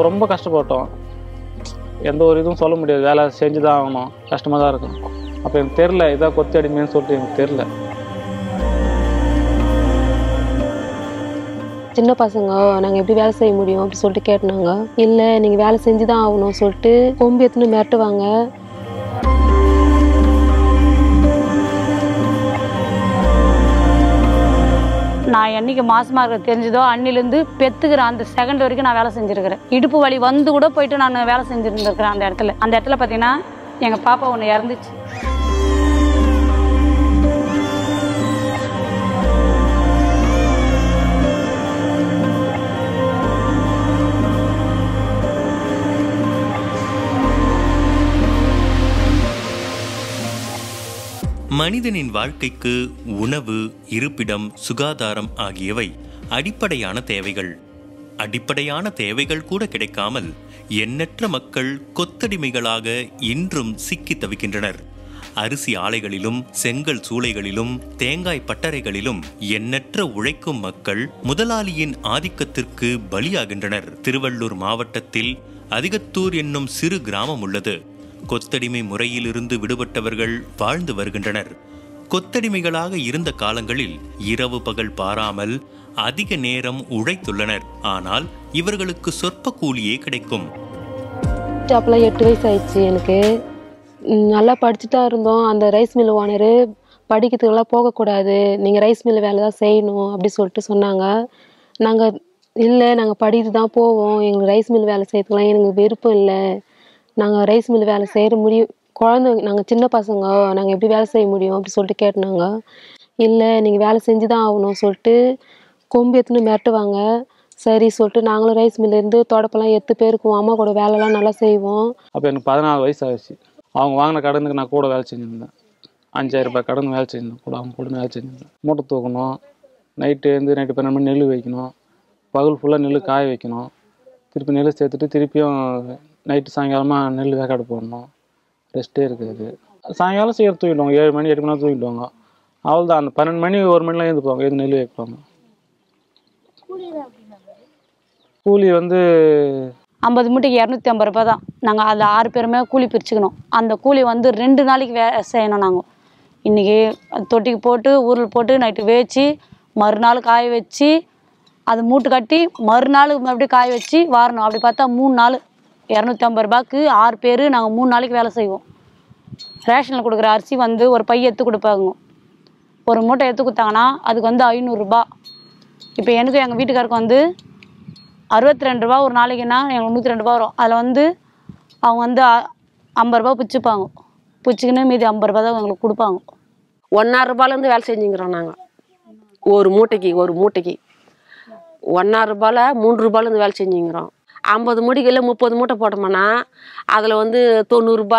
அப்போ ரொம்ப கஷ்டப்பட்டோம் எந்த ஒரு இதுவும் சொல்ல முடியாது வேலை செஞ்சு தான் ஆகணும் கஷ்டமாக தான் இருக்கும் அப்போ எனக்கு தெரில இதான் கொத்தி அடிமைன்னு சொல்லிட்டு எனக்கு தெரில சின்ன பசங்க நாங்கள் எப்படி வேலை செய்ய முடியும் அப்படி சொல்லிட்டு கேட்டாங்க இல்லை நீங்கள் வேலை செஞ்சு தான் ஆகணும் சொல்லிட்டு கொம்பு எடுத்துன்னு மிரட்டுவாங்க நான் என்னைக்கு மாசமா இருக்க தெரிஞ்சதோ அன்னிலேருந்து பெத்துக்கிற அந்த செகண்ட் வரைக்கும் நான் வேலை செஞ்சிருக்கிறேன் இடுப்பு வலி வந்து கூட போயிட்டு நான் வேலை செஞ்சுருந்துருக்கிறேன் அந்த இடத்துல அந்த இடத்துல பார்த்தீங்கன்னா எங்கள் பாப்பா ஒன்று இறந்துச்சு மனிதனின் வாழ்க்கைக்கு உணவு இருப்பிடம் சுகாதாரம் ஆகியவை அடிப்படையான தேவைகள் அடிப்படையான தேவைகள் கூட கிடைக்காமல் எண்ணற்ற மக்கள் கொத்தடிமைகளாக இன்றும் சிக்கி தவிக்கின்றனர் அரிசி ஆலைகளிலும் செங்கல் சூளைகளிலும் தேங்காய் பட்டறைகளிலும் எண்ணற்ற உழைக்கும் மக்கள் முதலாளியின் ஆதிக்கத்திற்கு பலியாகின்றனர் திருவள்ளூர் மாவட்டத்தில் அதிகத்தூர் என்னும் சிறு கிராமம் உள்ளது கொத்தடிமை முறையிலிருந்து விடுபட்டவர்கள் வாழ்ந்து வருகின்றனர் கொத்தடிமைகளாக இருந்த காலங்களில் இரவு பகல் பாராமல் அதிக நேரம் உழைத்துள்ளனர் ஆனால் இவர்களுக்கு சொற்ப கூலியே கிடைக்கும் அப்போலாம் எட்டு வயசு ஆயிடுச்சு எனக்கு ம், நல்லா படிச்சுட்டு தான் இருந்தோம் அந்த ரைஸ் மில் ஓனரு படிக்கிறதுக்கெல்லாம் போகக்கூடாது நீங்கள் ரைஸ் மில் வேலை தான் செய்யணும் அப்படி சொல்லிட்டு சொன்னாங்க நாங்கள் இல்லை நாங்கள் படித்து தான் போவோம் எங்களுக்கு ரைஸ் மில் வேலை செய்யறதுக்கெலாம் எனக்கு விருப்பம் இல்லை நாங்கள் ரைஸ் மில் வேலை செய்கிற முடியும் குழந்தை நாங்கள் சின்ன பசங்க நாங்கள் எப்படி வேலை செய்ய முடியும் அப்படி சொல்லிட்டு கேட்டாங்க இல்லை நீங்கள் வேலை செஞ்சு தான் ஆகணும் சொல்லிட்டு கொம்பு எடுத்துன்னு மிரட்டுவாங்க சரி சொல்லிட்டு நாங்களும் ரைஸ் மில்லேருந்து தொடப்பெல்லாம் எத்து பேருக்குவோம் அம்மா கூட வேலைலாம் நல்லா செய்வோம் அப்போ எனக்கு பதினாலு வயசு ஆச்சு அவங்க வாங்கின கடனுக்கு நான் கூட வேலை செஞ்சுருந்தேன் அஞ்சாயிரம் ரூபாய் கடன் வேலை செஞ்சிருந்தேன் கூட அவங்க கூட வேலை செஞ்சிருந்தேன் மூட்டை தூக்கணும் நைட்டு எழுந்து நைட்டு பன்னெண்டு மணி நெல் வைக்கணும் பகல் ஃபுல்லாக நெல் காய வைக்கணும் திருப்பி நெல் சேர்த்துட்டு திருப்பியும் நைட்டு சாயங்காலமாக நெல் வேக்காடு போடணும் ரெஸ்ட்டே இருக்காது சாயங்காலம் சீக்கிரம் தூக்கிடுவாங்க ஏழு மணி எட்டு மணி நேரம் தூக்கிடுவாங்க அவ்வளோதான் அந்த பன்னெண்டு மணி ஒரு மணிலாம் எழுந்துப்பாங்க எழுந்து நெல் வைப்பாங்க கூலி வந்து ஐம்பது மூட்டைக்கு இரநூத்தி ஐம்பது ரூபாய் தான் நாங்கள் அதில் ஆறு பேருமே கூலி பிரிச்சுக்கணும் அந்த கூலி வந்து ரெண்டு நாளைக்கு வே செய்யணும் நாங்கள் இன்றைக்கி தொட்டிக்கு போட்டு ஊரில் போட்டு நைட்டு வேச்சு மறுநாள் காய வச்சு அது மூட்டு கட்டி மறுநாள் மறுபடியும் காய வச்சு வாரணும் அப்படி பார்த்தா மூணு நாள் இரநூத்தி ஐம்பது ரூபாய்க்கு ஆறு பேர் நாங்கள் மூணு நாளைக்கு வேலை செய்வோம் ரேஷனில் கொடுக்குற அரிசி வந்து ஒரு பை எடுத்து கொடுப்பாங்க ஒரு மூட்டை எடுத்து கொடுத்தாங்கன்னா அதுக்கு வந்து ஐநூறுரூபா இப்போ எனக்கு எங்கள் வீட்டுக்காருக்கு வந்து அறுபத்தி ரெண்டு ரூபா ஒரு நாளைக்குன்னா எங்களுக்கு நூற்றி ரெண்டு ரூபா வரும் அதில் வந்து அவங்க வந்து அ- ஐம்பது ரூபா பிச்சுப்பாங்க பிச்சுக்கின்னு மீதி ஐம்பது ரூபா தான் எங்களுக்கு கொடுப்பாங்க ஒன்னாயிரம் ரூபாயிலேருந்து வேலை செஞ்சுங்கிறோம் நாங்கள் ஒரு மூட்டைக்கு ஒரு மூட்டைக்கு ஒன்னாயிரம் ரூபாயில் மூன்று ரூபாயிலேருந்து வேலை செஞ்சுங்கிறோம் ஐம்பது மூட்டைக்கு இல்லை முப்பது மூட்டை போட்டோம்னா அதில் வந்து தொண்ணூறுரூபா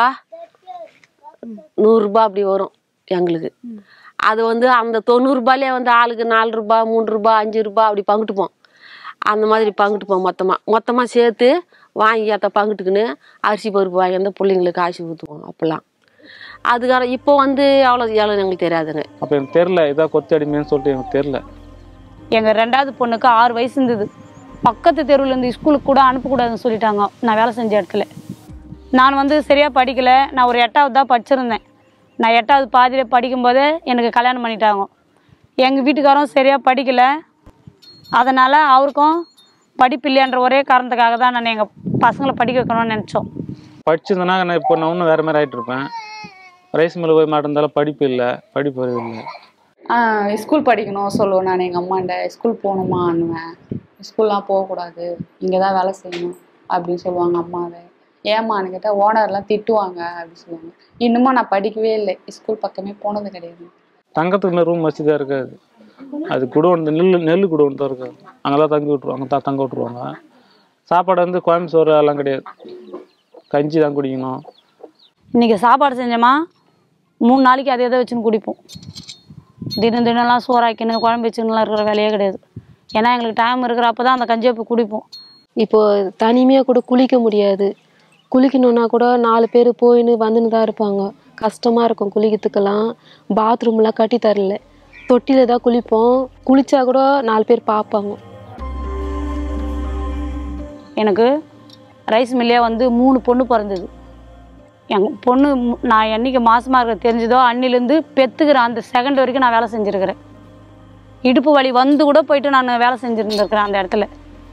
நூறுரூபா அப்படி வரும் எங்களுக்கு அது வந்து அந்த தொண்ணூறுரூபாலே வந்து ஆளுக்கு நாலு ரூபா மூணு ரூபா அஞ்சு ரூபா அப்படி பங்கிட்டுப்போம் அந்த மாதிரி பங்கிட்டுப்போம் மொத்தமாக மொத்தமாக சேர்த்து வாங்கி அதை பங்கிட்டுக்குன்னு அரிசி பருப்பு வாங்கி வந்து பிள்ளைங்களுக்கு காசு ஊற்றுவோம் அப்போல்லாம் அதுக்கான இப்போ வந்து அவ்வளோ எவ்வளோ எங்களுக்கு தெரியாதுங்க அப்போ எனக்கு தெரில இதான் கொத்தி அடிமைன்னு சொல்லிட்டு எனக்கு தெரில எங்கள் ரெண்டாவது பொண்ணுக்கு ஆறு வயசு இருந்தது பக்கத்து தெருவுலேருந்து ஸ்கூலுக்கு கூட அனுப்பக்கூடாதுன்னு சொல்லிட்டாங்க நான் வேலை செஞ்ச இடத்துல நான் வந்து சரியாக படிக்கலை நான் ஒரு எட்டாவது தான் படிச்சிருந்தேன் நான் எட்டாவது பாதியில் படிக்கும்போதே எனக்கு கல்யாணம் பண்ணிட்டாங்க எங்கள் வீட்டுக்காரும் சரியாக படிக்கலை அதனால் அவருக்கும் படிப்பு இல்லைன்ற ஒரே காரணத்துக்காக தான் நான் எங்கள் பசங்களை படிக்க வைக்கணும்னு நினச்சோம் படிச்சிருந்தேன்னா நான் இப்போ நான் இன்னும் வேறு மாதிரி ஆகிட்டு இருப்பேன் ரைஸ் மில் போய் மாட்டிருந்தாலும் படிப்பு இல்லை படிப்பு வருது இல்லை ஸ்கூல் படிக்கணும் சொல்லுவேன் நான் எங்கள் அம்மாண்ட ஸ்கூல் போகணுமான்னுவேன் ஸ்கூல்லாம் போகக்கூடாது இங்கே தான் வேலை செய்யணும் அப்படின்னு சொல்லுவாங்க அம்மாவை ஏம்மான்னு கேட்டால் ஓனர்லாம் திட்டுவாங்க அப்படின்னு சொல்லுவாங்க இன்னுமா நான் படிக்கவே இல்லை ஸ்கூல் பக்கமே போனது கிடையாது தங்கத்துக்கு ரூம் வசதியாக இருக்காது அது குடோன் நெல் நெல் குடோன் தான் இருக்காது அங்கே தான் தங்கி விட்ருவாங்க தான் தங்க விட்ருவாங்க சாப்பாடு வந்து கோயம்புத்தூர் எல்லாம் கிடையாது கஞ்சி தான் குடிக்கணும் இன்றைக்கி சாப்பாடு செஞ்சோமா மூணு நாளைக்கு அதே தான் வச்சுன்னு குடிப்போம் தினம் தினம்லாம் சோறாக்கின்னு குழம்பு வச்சுன்னுலாம் இருக்கிற வேலையே கிடையாது ஏன்னா எங்களுக்கு டைம் இருக்கிறப்ப தான் அந்த கஞ்சியை போய் குடிப்போம் இப்போ தனிமையாக கூட குளிக்க முடியாது குளிக்கணுன்னா கூட நாலு பேர் போயின்னு வந்துன்னு தான் இருப்பாங்க கஷ்டமாக இருக்கும் குளிக்கிறதுக்கெல்லாம் பாத்ரூம்லாம் கட்டி தரல தொட்டியில் தான் குளிப்போம் குளிச்சா கூட நாலு பேர் பார்ப்பாங்க எனக்கு ரைஸ் மில்லே வந்து மூணு பொண்ணு பிறந்தது எங்கள் பொண்ணு மு- நான் என்னைக்கு மாசமாக இருக்க தெரிஞ்சதோ அன்னிலேருந்து பெற்றுக்கிற அந்த செகண்ட் வரைக்கும் நான் வேலை செஞ்சுருக்கிறேன் இடுப்பு வலி வந்து கூட போயிட்டு நான் வேலை செஞ்சுருந்துருக்கிறேன் அந்த இடத்துல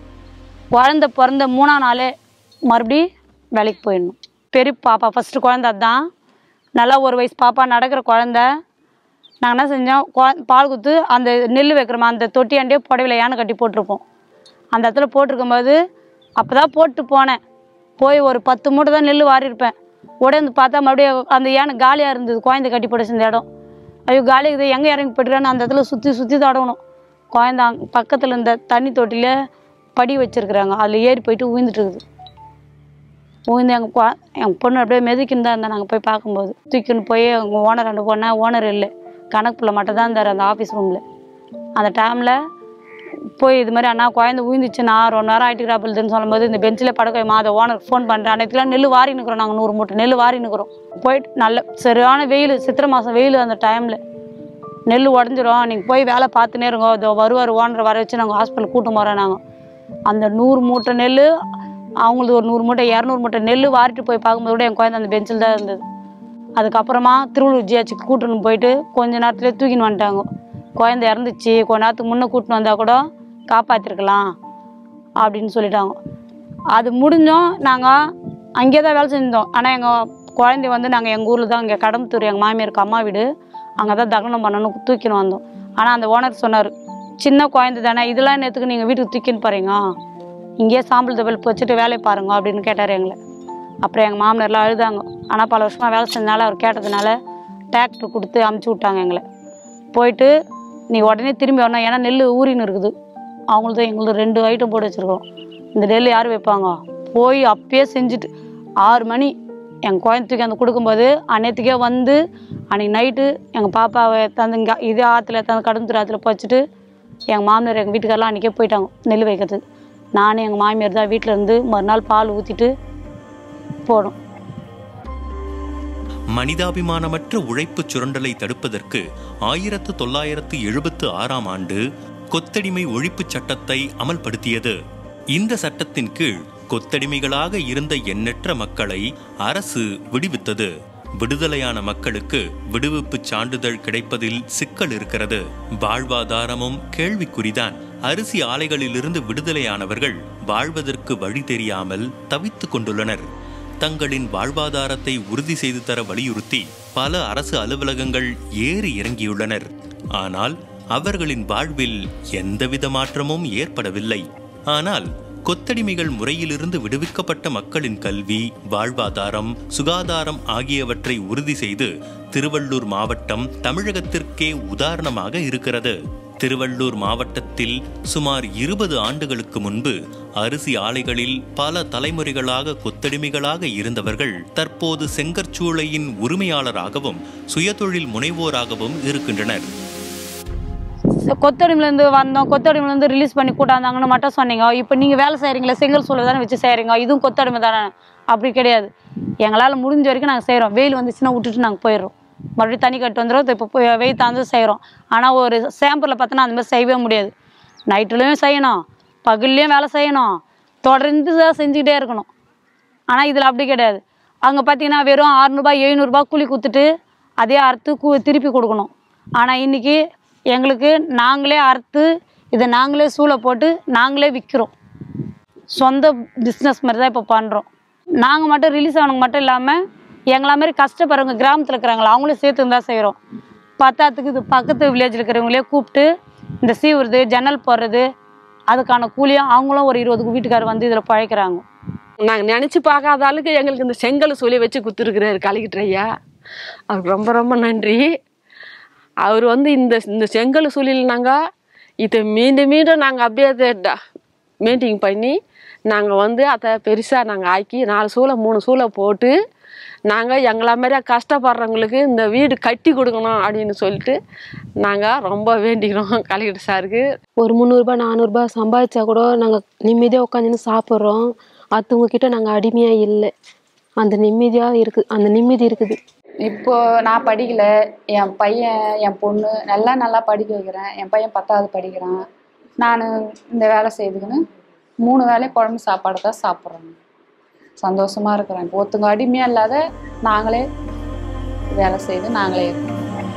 குழந்த பிறந்த மூணாம் நாளே மறுபடி வேலைக்கு போயிடணும் பெரிய பாப்பா ஃபஸ்ட்டு குழந்த அதுதான் நல்லா ஒரு வயசு பாப்பா நடக்கிற குழந்த நாங்கள் என்ன செஞ்சோம் குழ- பால் குத்து அந்த நெல் வைக்கிறோமா அந்த தொட்டியாண்டே புடவையில யானை கட்டி போட்டிருப்போம் அந்த இடத்துல போட்டிருக்கும்போது அப்போ தான் போட்டு போனேன் போய் ஒரு பத்து மூட்டை தான் நெல் வாரியிருப்பேன் உடனே பார்த்தா மறுபடியும் அந்த யானை காலியாக இருந்தது குழந்தை கட்டி போட்டுச்சு இந்த இடம் ஐயோ காலி இருக்குது எங்கே இறங்கி போட்டுருக்கான்னு அந்த இடத்துல சுற்றி சுற்றி தடவணும் குழந்தை அங்க பக்கத்தில் இந்த தண்ணி தொட்டியில் படி வச்சுருக்குறாங்க அதில் ஏறி போயிட்டு உயிர்ந்துட்டு இருக்குது உயிர்ந்து எங்கள் குழ எங்கள் பொண்ணு அப்படியே மெதிக்கின்னு தான் இருந்தால் நாங்கள் போய் பார்க்கும்போது தூக்கின்னு போய் எங்கள் ஓனர் ரெண்டு போனால் ஓனர் இல்லை கணக்குள்ள மட்டும் தான் இருந்தார் அந்த ஆஃபீஸ் ரூமில் அந்த டைமில் போய் இது மாதிரி அண்ணா குழந்தை உயிர்ந்துச்சு நான் ரொம்ப நேரம் ஆயிட்டுக்கிறாப்புலதுன்னு சொல்லும்போது இந்த பெஞ்சில் படக்க வைமா அதை ஓனருக்கு ஃபோன் பண்ணுறேன் அன்னைக்கெலாம் நெல் வாரி நிற்கிறோம் நாங்கள் நூறு மூட்டை நெல் வாரி நிற்கிறோம் போயிட்டு நல்ல சரியான வெயில் சித்திரை மாதம் வெயில் அந்த டைமில் நெல் உடஞ்சிரும் நீங்கள் போய் வேலை பார்த்துனே இருங்க இதோ வருவார் ஓனரை வர வச்சு நாங்கள் ஹாஸ்பிட்டல் கூட்டு போகிறோம் நாங்கள் அந்த நூறு மூட்டை நெல் அவங்களுக்கு ஒரு நூறு மூட்டை இரநூறு மூட்டை நெல் வாரிட்டு போய் பார்க்கும்போது கூட என் குழந்தை அந்த பெஞ்சில் தான் இருந்தது அதுக்கப்புறமா திருவள்ளூர் ஜிஹெச்சுக்கு கூட்டின்னு போயிட்டு கொஞ்ச நேரத்துலேயே தூக்கின்னு வந்துட்டாங்க குழந்தை இறந்துச்சு கொஞ்ச நேரத்துக்கு முன்னே கூட்டின்னு வந்தால் கூட காப்பாற்றிருக்கலாம் அப்படின்னு சொல்லிட்டாங்க அது முடிஞ்சோம் நாங்கள் அங்கேயே தான் வேலை செஞ்சோம் ஆனால் எங்கள் குழந்தைய வந்து நாங்கள் எங்கள் ஊரில் தான் இங்கே கடம்பத்தூர் எங்கள் மாமியாருக்கு அம்மா வீடு அங்கே தான் தகனம் பண்ணணும் தூக்கின்னு வந்தோம் ஆனால் அந்த ஓனர் சொன்னார் சின்ன குழந்தை தானே இதெல்லாம் நேற்றுக்கு நீங்கள் வீட்டுக்கு தூக்கின்னு போகிறீங்க இங்கேயே சாம்பிள் தபிள் வச்சுட்டு வேலையை பாருங்க அப்படின்னு கேட்டார் எங்களை அப்புறம் எங்கள் மாமனார்லாம் அழுதாங்க ஆனால் பல வருஷமாக வேலை செஞ்சனால அவர் கேட்டதுனால டிராக்டர் கொடுத்து அமுச்சு விட்டாங்க எங்களை போயிட்டு நீ உடனே திரும்பி வரணும் ஏன்னா நெல் ஊறின்னு இருக்குது அவங்களும் எங்களுது ரெண்டு ஐட்டம் போட்டு வச்சுருக்கோம் இந்த நெல் யார் வைப்பாங்க போய் அப்பயே செஞ்சுட்டு ஆறு மணி எங்கள் கோயம்புத்தூருக்கு அந்த கொடுக்கும்போது அன்னைத்துக்கே வந்து அன்றைக்கி நைட்டு எங்கள் பாப்பாவை தந்து இங்கே இதே ஆற்றுல தந்து கடந்துரு ஆற்றுல வச்சுட்டு எங்கள் மாமியார் எங்கள் வீட்டுக்காரெலாம் அன்றைக்கே போயிட்டாங்க நெல் வைக்கிறதுக்கு நானும் எங்கள் மாமியார் தான் வீட்டில் இருந்து மறுநாள் பால் ஊற்றிட்டு போனோம் மனிதாபிமானமற்ற உழைப்புச் சுரண்டலை தடுப்பதற்கு ஆயிரத்து தொள்ளாயிரத்து எழுபத்து ஆறாம் ஆண்டு கொத்தடிமை ஒழிப்புச் சட்டத்தை அமல்படுத்தியது இந்த சட்டத்தின் கீழ் கொத்தடிமைகளாக இருந்த எண்ணற்ற மக்களை அரசு விடுவித்தது விடுதலையான மக்களுக்கு விடுவிப்புச் சான்றிதழ் கிடைப்பதில் சிக்கல் இருக்கிறது வாழ்வாதாரமும் கேள்விக்குறிதான் அரிசி ஆலைகளிலிருந்து விடுதலையானவர்கள் வாழ்வதற்கு வழி தெரியாமல் தவித்துக் கொண்டுள்ளனர் தங்களின் வாழ்வாதாரத்தை உறுதி செய்து தர வலியுறுத்தி பல அரசு அலுவலகங்கள் ஏறி இறங்கியுள்ளனர் ஆனால் அவர்களின் வாழ்வில் எந்தவித மாற்றமும் ஏற்படவில்லை ஆனால் கொத்தடிமைகள் முறையிலிருந்து விடுவிக்கப்பட்ட மக்களின் கல்வி வாழ்வாதாரம் சுகாதாரம் ஆகியவற்றை உறுதி செய்து திருவள்ளூர் மாவட்டம் தமிழகத்திற்கே உதாரணமாக இருக்கிறது திருவள்ளூர் மாவட்டத்தில் சுமார் இருபது ஆண்டுகளுக்கு முன்பு அரிசி ஆலைகளில் பல தலைமுறைகளாக கொத்தடிமைகளாக இருந்தவர்கள் தற்போது செங்கற்சூளையின் உரிமையாளராகவும் சுயதொழில் முனைவோராகவும் இருக்கின்றனர் கொத்தடிமிலேருந்து வந்தோம் கொத்தடிமிலேருந்து ரிலீஸ் பண்ணி கூட்டாந்தாங்கன்னு மட்டும் சொன்னீங்க இப்போ நீங்கள் வேலை செய்கிறீங்களா செங்கல் சூளை தானே வச்சு செய்கிறீங்க இதுவும் கொத்தடிமை தானே அப்படி கிடையாது எங்களால் முடிஞ்ச வரைக்கும் நாங்கள் செய்கிறோம் வெயில் வந்துச்சுன்னா விட்டுட்டு நாங்கள் போயிடுறோம் மறுபடியும் தண்ணி கட்டு வந்துடும் இப்போ போய் வெயில் தாந்து செய்கிறோம் ஆனால் ஒரு சேம்பரில் பார்த்தோன்னா அந்த மாதிரி செய்யவே முடியாது நைட்டுலேயும் செய்யணும் பகல்லையும் வேலை செய்யணும் தொடர்ந்து தான் செஞ்சுக்கிட்டே இருக்கணும் ஆனால் இதில் அப்படி கிடையாது அங்கே பார்த்தீங்கன்னா வெறும் அறநூறுபா எழுநூறுபா கூலி கொடுத்துட்டு அதே அறுத்து கூ திருப்பி கொடுக்கணும் ஆனால் இன்றைக்கி எங்களுக்கு நாங்களே அறுத்து இதை நாங்களே சூளை போட்டு நாங்களே விற்கிறோம் சொந்த பிஸ்னஸ் மாதிரி தான் இப்போ பண்ணுறோம் நாங்கள் மட்டும் ரிலீஸ் ஆனவங்க மட்டும் இல்லாமல் எங்களா மாதிரி கஷ்டப்படுறவங்க கிராமத்தில் இருக்கிறாங்களா அவங்களும் சேர்த்து தான் செய்கிறோம் பத்தாத்துக்கு இது பக்கத்து வில்லேஜில் இருக்கிறவங்களே கூப்பிட்டு இந்த சீவுறது ஜன்னல் போடுறது அதுக்கான கூலியும் அவங்களும் ஒரு இருபது வீட்டுக்காரர் வந்து இதில் பழைக்கிறாங்க நாங்கள் நினச்சி பார்க்காத அளவுக்கு எங்களுக்கு இந்த செங்கல் சொல்லி வச்சு குத்துருக்குறாரு கலக்கிட்டு ஐயா அவருக்கு ரொம்ப ரொம்ப நன்றி அவர் வந்து இந்த இந்த செங்கல் சொல்லினாங்க இதை மீண்டும் மீண்டும் நாங்கள் அப்படியே மீட்டிங் பண்ணி நாங்கள் வந்து அதை பெருசாக நாங்கள் ஆக்கி நாலு சூளை மூணு சூளை போட்டு நாங்கள் எங்களை மாதிரியா கஷ்டப்படுறவங்களுக்கு இந்த வீடு கட்டி கொடுக்கணும் அப்படின்னு சொல்லிட்டு நாங்கள் ரொம்ப வேண்டிக்கிறோம் கலெக்டர் சாருக்கு ஒரு முந்நூறுபா நானூறுபா சம்பாதிச்சா கூட நாங்கள் நிம்மதியாக உட்காந்துன்னு சாப்பிட்றோம் அடுத்தவங்க கிட்ட நாங்கள் அடிமையாக இல்லை அந்த நிம்மதியாக இருக்குது அந்த நிம்மதி இருக்குது இப்போ நான் படிக்கல என் பையன் என் பொண்ணு நல்லா நல்லா படிக்க வைக்கிறேன் என் பையன் பத்தாவது படிக்கிறான் நான் இந்த வேலை செய்துக்கின்னு மூணு வேளையும் குழம்பு சாப்பாடு தான் சாப்பிட்றேன் சந்தோஷமா இருக்கிறேன் இப்போ ஒருத்தங்க அடிமையாக இல்லாத நாங்களே வேலை செய்து நாங்களே இருக்கோம்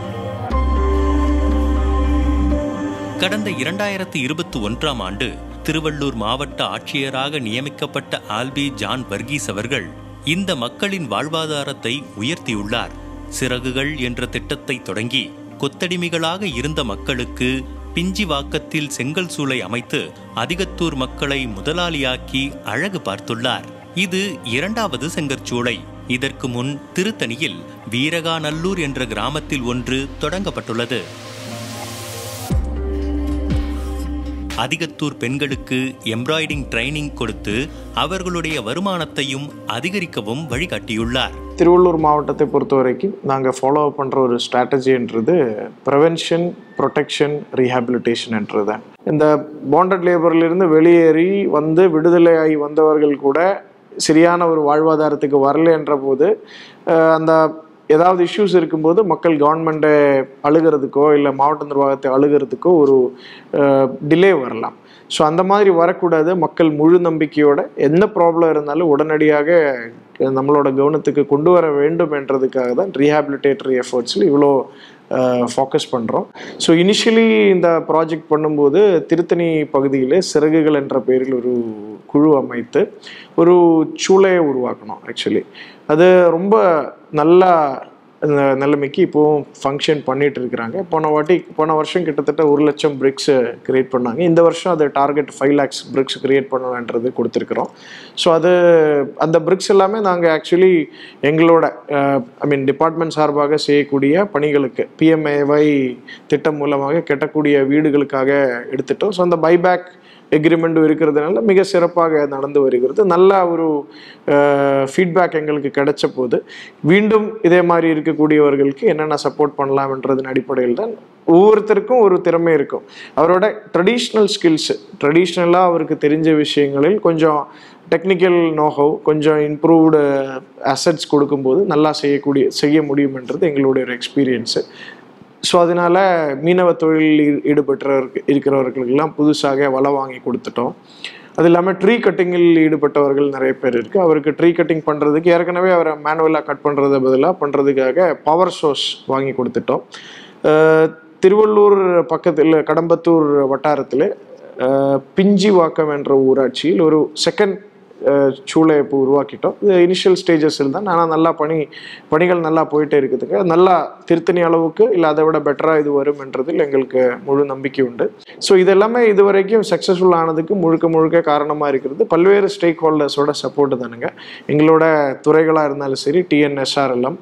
கடந்த இரண்டாயிரத்து இருபத்தி ஒன்றாம் ஆண்டு திருவள்ளூர் மாவட்ட ஆட்சியராக நியமிக்கப்பட்ட ஆல்பி ஜான் வர்கீஸ் அவர்கள் இந்த மக்களின் வாழ்வாதாரத்தை உயர்த்தியுள்ளார் சிறகுகள் என்ற திட்டத்தை தொடங்கி கொத்தடிமைகளாக இருந்த மக்களுக்கு பிஞ்சிவாக்கத்தில் செங்கல் சூளை அமைத்து அதிகத்தூர் மக்களை முதலாளியாக்கி அழகு பார்த்துள்ளார் இது இரண்டாவது செங்கற்சூளை இதற்கு முன் திருத்தணியில் வீரகாநல்லூர் என்ற கிராமத்தில் ஒன்று தொடங்கப்பட்டுள்ளது அதிகத்தூர் பெண்களுக்கு எம்ப்ராய்டிங் ட்ரைனிங் கொடுத்து அவர்களுடைய வருமானத்தையும் அதிகரிக்கவும் வழிகாட்டியுள்ளார் திருவள்ளூர் மாவட்டத்தை பொறுத்த வரைக்கும் நாங்கள் ஃபாலோ பண்ணுற ஒரு ஸ்ட்ராட்டஜின்றது ப்ரிவென்ஷன் ப்ரொடெக்ஷன் ரீஹாபிலிட்டேஷன்ன்றது தான் இந்த பாண்டட் லேபர்லேருந்து வெளியேறி வந்து விடுதலையாகி வந்தவர்கள் கூட சரியான ஒரு வாழ்வாதாரத்துக்கு வரலன்ற போது அஹ், அந்த ஏதாவது இஷ்யூஸ் இருக்கும்போது மக்கள் கவர்மெண்ட்டை அழுகிறதுக்கோ இல்லை மாவட்ட நிர்வாகத்தை அழுகிறதுக்கோ ஒரு டிலே வரலாம் ஸோ அந்த மாதிரி வரக்கூடாது மக்கள் முழு நம்பிக்கையோட எந்த ப்ராப்ளம் இருந்தாலும் உடனடியாக நம்மளோட கவனத்துக்கு கொண்டு வர வேண்டும் என்றதுக்காக தான் ரீஹாபிலிட்டேட்டரி எஃபர்ட்ஸில் இவ்வளோ ஃபோக்கஸ் பண்ணுறோம் ஸோ இனிஷியலி இந்த ப்ராஜெக்ட் பண்ணும்போது திருத்தணி பகுதியில் சிறகுகள் என்ற பெயரில் ஒரு குழு அமைத்து ஒரு சூளையை உருவாக்கணும் ஆக்சுவலி அது ரொம்ப நல்லா இந்த நிலைமைக்கு இப்போவும் ஃபங்க்ஷன் பண்ணிட்டு இருக்கிறாங்க போன வாட்டி போன வருஷம் கிட்டத்தட்ட ஒரு லட்சம் பிரிக்ஸ் கிரியேட் பண்ணாங்க இந்த வருஷம் அது target five lakhs bricks create பண்ணணுன்றது கொடுத்துருக்குறோம் ஸோ அது அந்த பிரிக்ஸ் எல்லாமே நாங்கள் ஆக்சுவலி எங்களோட ஐ மீன் டிபார்ட்மெண்ட் சார்பாக செய்யக்கூடிய பணிகளுக்கு பிஎம்ஏஒய் திட்டம் மூலமாக கட்டக்கூடிய வீடுகளுக்காக எடுத்துட்டோம் ஸோ அந்த பைபேக் எக்ரிமெண்ட்டும் இருக்கிறதுனால மிக சிறப்பாக நடந்து வருகிறது நல்ல ஒரு ஃபீட்பேக் எங்களுக்கு கிடைச்ச போது மீண்டும் இதே மாதிரி இருக்கக்கூடியவர்களுக்கு என்னென்ன சப்போர்ட் பண்ணலாம்ன்றதன் அடிப்படையில் தான் ஒவ்வொருத்தருக்கும் ஒரு திறமை இருக்கும் அவரோட ட்ரெடிஷ்னல் ஸ்கில்ஸ் ட்ரெடிஷ்னலாக அவருக்கு தெரிஞ்ச விஷயங்களில் கொஞ்சம் டெக்னிக்கல் நோஹவ் கொஞ்சம் இம்ப்ரூவ்டு அசட்ஸ் கொடுக்கும்போது நல்லா செய்யக்கூடிய செய்ய முடியும்ன்றது எங்களுடைய ஒரு எக்ஸ்பீரியன்ஸு ஸோ அதனால மீனவ தொழிலில் ஈ- ஈடுபட்டவருக்கு இருக்கிறவர்களுக்கெல்லாம் புதுசாக வலை வாங்கி கொடுத்துட்டோம் அது இல்லாமல் ட்ரீ கட்டிங்கில் ஈடுபட்டவர்கள் நிறைய பேர் இருக்குது அவருக்கு ட்ரீ கட்டிங் பண்ணுறதுக்கு ஏற்கனவே அவரை மேனுவலாக கட் பண்ணுறத பதிலாக பண்ணுறதுக்காக பவர் சோர்ஸ் வாங்கி கொடுத்துட்டோம் அஹ் திருவள்ளூர் பக்கத்தில் கடம்பத்தூர் வட்டாரத்தில் அஹ் பிஞ்சிவாக்கம் என்ற ஊராட்சியில் ஒரு செகண்ட் சூளை இப்போ உருவாக்கிட்டோம் இது இனிஷியல் ஸ்டேஜஸில் தான் ஆனால் நல்லா பணி பணிகள் நல்லா போயிட்டே இருக்குதுங்க நல்லா திருத்தணி அளவுக்கு இல்லை அதை விட பெட்டராக இது வரும் என்றதில் எங்களுக்கு முழு நம்பிக்கை உண்டு ஸோ இதெல்லாமே இது வரைக்கும் சக்ஸஸ்ஃபுல் ஆனதுக்கு முழுக்க முழுக்க காரணமாக இருக்கிறது பல்வேறு ஸ்டேக் ஹோல்டர்ஸோட சப்போர்ட்டு தானுங்க எங்களோட துறைகளாக இருந்தாலும் சரி TNSRLM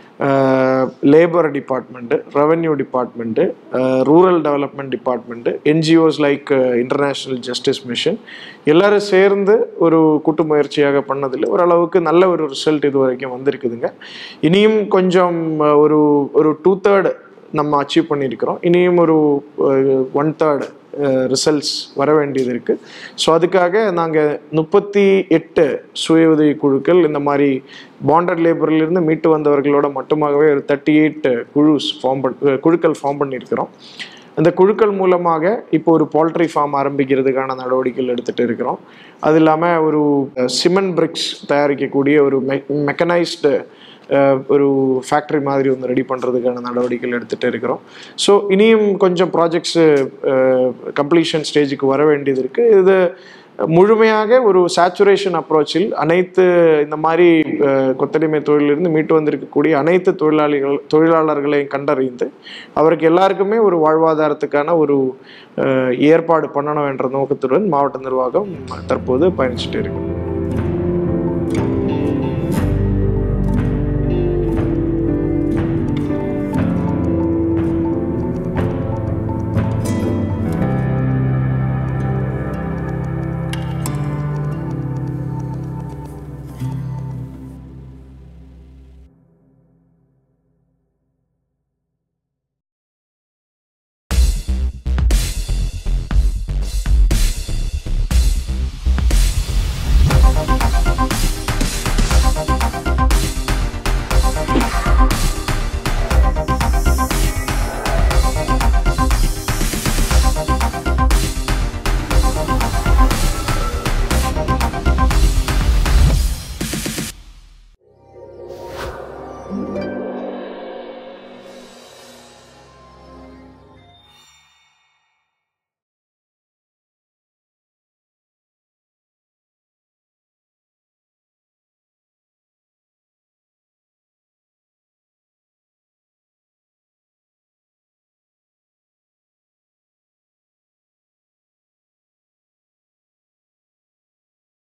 labour department revenue department rural development department NGOs like international justice mission எல்லாரும் சேர்ந்து ஒரு கூட்டு முயற்சியாக பண்ணதில் ஓரளவுக்கு நல்ல ஒரு ரிசல்ட் இது வரைக்கும் வந்திருக்குதுங்க இனியும் கொஞ்சம் அஹ், ஒரு ஒரு டூ தேர்ட் நம்ம அச்சீவ் பண்ணியிருக்கிறோம் இனியும் ஒரு ஒன் தேர்ட் ரிசல்ட்ஸ் வர வேண்டியது இருக்குது ஸோ அதுக்காக நாங்கள் முப்பத்தி எட்டு சுய உதவி குழுக்கள் இந்த மாதிரி பாண்டட் லேபர்லேருந்து மீட்டு வந்தவர்களோட மட்டுமாகவே ஒரு தேர்ட்டி எயிட் குழுஸ் ஃபார்ம் பண் குழுக்கள் ஃபார்ம் பண்ணியிருக்கிறோம் அந்த குழுக்கள் மூலமாக இப்போ ஒரு போல்ட்ரி ஃபார்ம் ஆரம்பிக்கிறதுக்கான நடவடிக்கைகள் எடுத்துகிட்டு இருக்கிறோம் அது இல்லாமல் ஒரு சிமெண்ட் பிரிக்ஸ் தயாரிக்கக்கூடிய ஒரு மெ மெக்கனைஸ்டு ஒரு ஃபேக்ட்ரி மாதிரி ஒன்று ரெடி பண்ணுறதுக்கான நடவடிக்கைகள் எடுத்துகிட்டு இருக்கிறோம் ஸோ இனியும் கொஞ்சம் ப்ராஜெக்ட்ஸு கம்ப்ளீஷன் ஸ்டேஜுக்கு வர வேண்டியது இருக்குது இது முழுமையாக ஒரு சேச்சுரேஷன் அப்ரோச்சில் அனைத்து இந்த மாதிரி அஹ், கொத்தடிமை தொழிலிருந்து மீட்டு வந்திருக்கக்கூடிய அனைத்து தொழிலாளிகள் தொழிலாளர்களையும் கண்டறிந்து அவருக்கு எல்லாருக்குமே ஒரு வாழ்வாதாரத்துக்கான ஒரு அஹ், ஏற்பாடு பண்ணணும் என்ற நோக்கத்துடன் மாவட்ட நிர்வாகம் தற்போது பயணிச்சுட்டு இருக்கு